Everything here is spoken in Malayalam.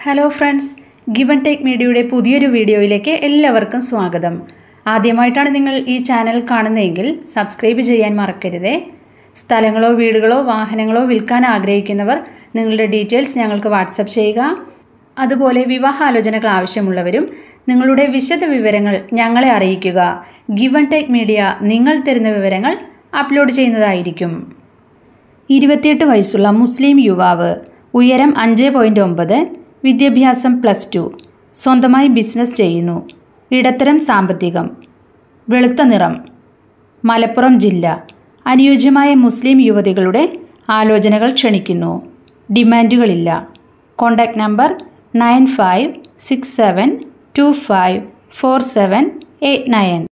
ഹലോ ഫ്രണ്ട്സ് ഗിവൺ ടേക്ക് മീഡിയയുടെ പുതിയൊരു വീഡിയോയിലേക്ക് എല്ലാവർക്കും സ്വാഗതം ആദ്യമായിട്ടാണ് നിങ്ങൾ ഈ ചാനൽ കാണുന്നതെങ്കിൽ സബ്സ്ക്രൈബ് ചെയ്യാൻ മറക്കരുതേ സ്ഥലങ്ങളോ വീടുകളോ വാഹനങ്ങളോ വിൽക്കാൻ ആഗ്രഹിക്കുന്നവർ നിങ്ങളുടെ ഡീറ്റെയിൽസ് ഞങ്ങൾക്ക് വാട്സപ്പ് ചെയ്യുക അതുപോലെ വിവാഹാലോചനകൾ ആവശ്യമുള്ളവരും നിങ്ങളുടെ വിശദ വിവരങ്ങൾ ഞങ്ങളെ അറിയിക്കുക ഗിവൺ ടേക്ക് മീഡിയ നിങ്ങൾ തരുന്ന വിവരങ്ങൾ അപ്ലോഡ് ചെയ്യുന്നതായിരിക്കും ഇരുപത്തിയെട്ട് വയസ്സുള്ള മുസ്ലിം യുവാവ് ഉയരം അഞ്ച് പോയിൻ്റ് ഒമ്പത് വിദ്യാഭ്യാസം പ്ലസ് ടു സ്വന്തമായി ബിസിനസ് ചെയ്യുന്നു ഇടത്തരം സാമ്പത്തികം വെളുത്ത നിറം മലപ്പുറം ജില്ല അനുയോജ്യമായ മുസ്ലിം യുവതികളുടെ ആലോചനകൾ ക്ഷണിക്കുന്നു ഡിമാൻഡുകളില്ല contact number nine five six seven two five four seven eight nine